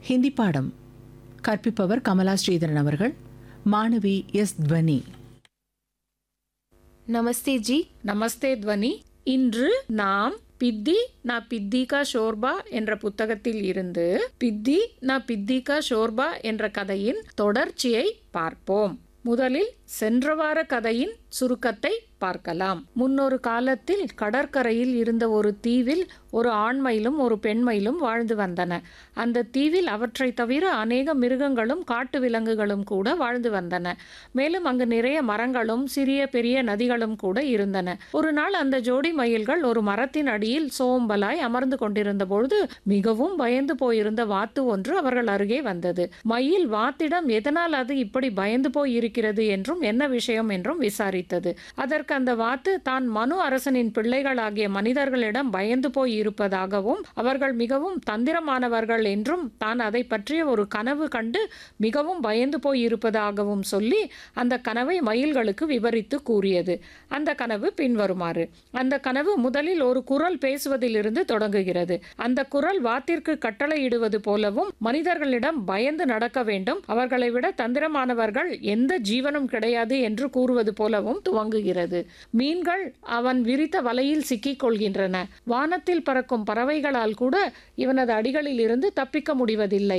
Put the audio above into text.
ஹிந்தி பாடம் கற்பிப்பவர் கமலா ஸ்ரீதரன் அவர்கள் மாணவி எஸ் துவனி नमस्ते जी நமஸ்தே துவனி இன்று நாம் பித்தி நா பித்திகா ஷோர்பா என்ற புத்தகத்தில் இருந்து பித்தி நா பித்திகா ஷோர்பா என்ற கதையின் தொடர்ச்சியை பார்ப்போம் முதலில் சென்ற வார கதையின் சுருக்கத்தை பார்க்கலாம் முன்னொரு காலத்தில் கடற்கரையில் இருந்த ஒரு தீவில் ஒரு ஆண்மயிலும் ஒரு பெண்மயிலும் வாழ்ந்து வந்தன அந்த தீவில் அவற்றை தவிர அநேக மிருகங்களும் காட்டு விலங்குகளும் கூட வாழ்ந்து வந்தன மேலும் அங்கு நிறைய மரங்களும் சிறிய பெரிய நதிகளும் கூட இருந்தன ஒரு நாள் அந்த ஜோடி மயில்கள் ஒரு மரத்தின் அடியில் சோம்பலாய் அமர்ந்து கொண்டிருந்த பொழுது மிகவும் பயந்து போயிருந்த வாத்து ஒன்று அவர்கள் அருகே வந்தது மயில் வாத்திடம் எதனால் அது இப்படி பயந்து போய் இருக்கிறது என்றும் என்ன விஷயம் என்றும் விசாரித்தது அதற்கு அந்த வாத்து தான் மனு அரசனின் பிள்ளைகளாகிய மனிதர்களிடம் பயந்து போய் இருப்பதாகவும் அவர்கள் மிகவும் தந்திரமானவர்கள் என்றும் தான் அதை பற்றிய ஒரு கனவு கண்டு மிகவும் பயந்து போய் இருப்பதாகவும் சொல்லி அந்த கனவை மயில்களுக்கு விவரித்து கூறியது அந்த கனவு பின்வருமாறு அந்த கனவு முதலில் ஒரு குரல் பேசுவதிலிருந்து தொடங்குகிறது அந்த குரல் வாத்திற்கு கட்டளையிடுவது போலவும் மனிதர்களிடம் பயந்து நடக்க வேண்டும் அவர்களை விட தந்திரமானவர்கள் எந்த ஜீவனும் கிடையாது என்று கூறுவது போலவும் துவங்குகிறது மீன்கள் அவன் விரித்த வலையில் சிக்கிக் கொள்கின்றன வானத்தில் பறக்கும் பறவைகளால் கூட இவனது அடிகளில் இருந்து தப்பிக்க முடிவதில்லை